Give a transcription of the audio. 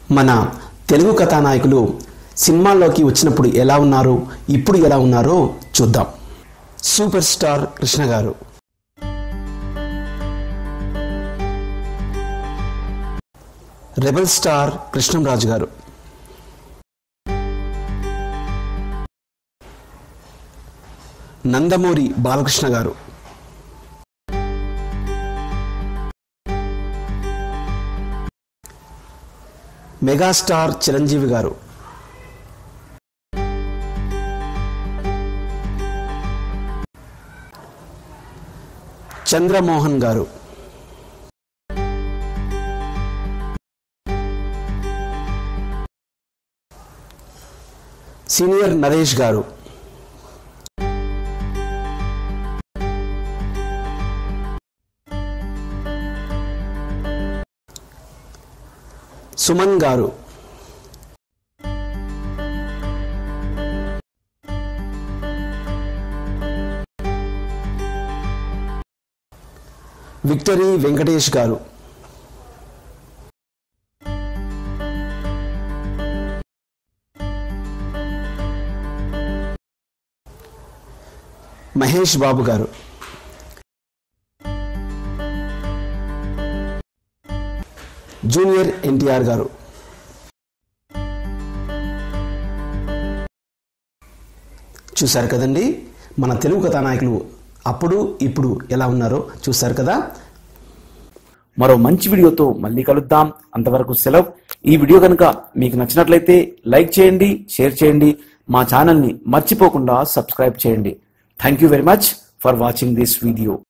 మన తెలుగు కథానాయకులు సినిమాల్లోకి వచ్చినప్పుడు ఎలా ఉన్నారు ఇప్పుడు ఎలా ఉన్నారో చూద్దాం సూపర్ స్టార్ కృష్ణ గారు రెబల్ స్టార్ కృష్ణంరాజు గారు నందమూరి బాలకృష్ణ గారు మెగాస్టార్ చిరంజీవి గారు చంద్రమోహన్ గారు సీనియర్ నరేష్ గారు సుమన్ గారు విక్టరీ వెంకటేష్ గారు మహేష్ బాబు గారు జూనియర్ ఎన్టీఆర్ గారు చూశారు కదండి మన తెలుగు కథానాయకులు అప్పుడు ఇప్పుడు ఎలా ఉన్నారో చూశారు కదా మరో మంచి వీడియోతో మళ్ళీ కలుద్దాం అంతవరకు సెలవు ఈ వీడియో కనుక మీకు నచ్చినట్లయితే లైక్ చేయండి షేర్ చేయండి మా ఛానల్ని మర్చిపోకుండా సబ్స్క్రైబ్ చేయండి thank you very much for watching this video